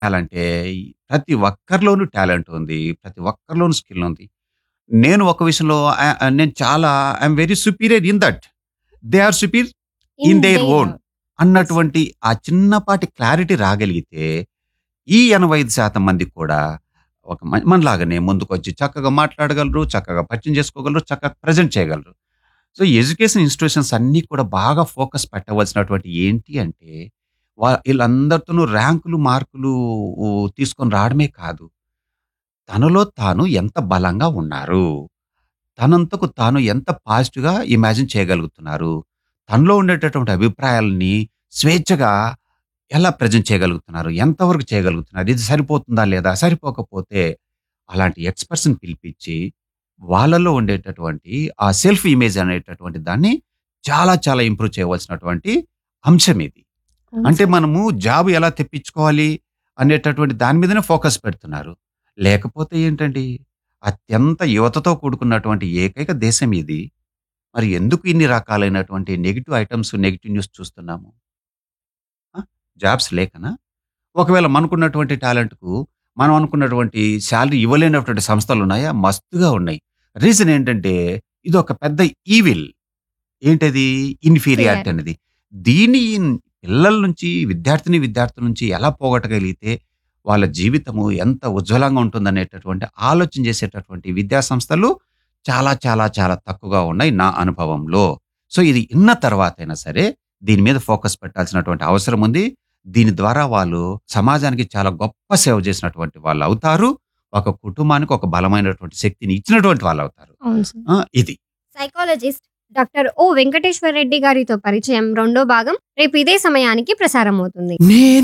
అంటే ప్రతి ఒక్కరిలోనూ టాలెంట్ ఉంది. ప్రతి ఒక్కరిలోనూ స్కిల్ ఉంది. నేను ఒక విషయంలో ఆహ్, ఆహ్, నేను చాలా I'm very superior in that. They are superior in in their own their అన్నటువంటి ఆ చిన్నపాటి క్లారిటీ రాగలిగితే ఈ 85% మంది కూడా ఒక మ మనలాగానే ముందుకొచ్చి చక్కగా మాట్లాడగలరు, చక్కగా పరిచయం చేసుకోగలరు, చక్కగా ప్రెజెంట్ చేయగలరు. సో, ఎడ్యుకేషన్ ఇన్‌స్టిట్యూషన్స్ అన్నీ కూడా బాగా ఫోకస్ పెట్టవలసినటువంటి ఏంటి అంటే వా ఈళ్ళందరితోనూ ర్యాంకులు, మార్కులు తీసుకొని రావడమే కాదు. తనలో తాను ఎంత బలంగా ఉన్నారు. తనంతకు తాను ఎంత పాజిటివ్‌గా ఇమాజిన్ చేయగలుగుతున్నారు. తనలో ఉండేటటువంటి అభిప్రాయాలని స్వేచ్ఛగా ఎలా ప్రెజెంట్ చేయగలుగుతున్నారు. ఎంతవరకు చేయగలుగుతున్నారు. ఇది సరిపోతుందా లేదా? సరిపోకపోతే అలాంటి ఎక్స్‌పర్ట్స్‌ని పిలిపించి వాళ్ళలో ఉండేటటువంటి ఆ సెల్ఫ్ ఇమేజ్ అనేటటువంటి దాన్ని చాలా చాలా ఇంప్రూవ్ చేయవలసినటువంటి అంశం ఇది. అవును అంటే సార్. మనము జాబ్ ఎలా తెప్పించుకోవాలి అనేటటువంటి దాని మీదనే ఫోకస్ పెడుతున్నారు. లేకపోతే ఏంటండి అత్యంత యువతతో కూడుకున్నటువంటి ఏకైక దేశం ఇది. మరి ఎందుకు ఇన్ని రకాలైనటువంటి నెగెటివ్ ఐటెమ్స్, నెగెటివ్ న్యూస్ చూస్తున్నాము? ఆ! జాబ్స్ లేకనా? ఒకవేళ మనకున్నటువంటి టాలెంట్‌కు మనం అనుకున్నటువంటి సాలరీ ఇవ్వలేనటువంటి సంస్థలున్నాయా? మస్తుగా ఉన్నాయి. రీజన్ ఏంటంటే ఇదొక పెద్ద ఈవిల్. ఏంటది? Inferiority fear. అనేది. దీన్ని పిల్లల నుంచి విద్యార్థిని, విద్యార్థుల నుంచి ఎలా పోగొట్టగలిగితే వాళ్ళ జీవితము ఎంత ఉజ్వలంగా ఉంటుందనేటటువంటి ఆలోచన చేసేటటువంటి విద్యా సంస్థలు చాలా చాలా చాలా తక్కువగా ఉన్నాయి నా అనుభవంలో. సో, ఇది ఇన్న తర్వాతైనా సరే దీని మీద ఫోకస్ పెట్టాల్సినటువంటి అవసరం ఉంది. దీని ద్వారా వాళ్ళు సమాజానికి చాలా గొప్ప సేవ చేసినటువంటి వాళ్ళవుతారు. ఒక కుటుంబానికి ఒక బలమైనటువంటి శక్తిని ఇచ్చినటువంటి వాళ్ళవుతారు. అవును సార్. ఆ! ఇది. Psychologist doctor O Venkateswara Reddy గారితో పరిచయం రెండో భాగం రేపు ఇదే సమయానికి ప్రసారమవుతుంది. నేను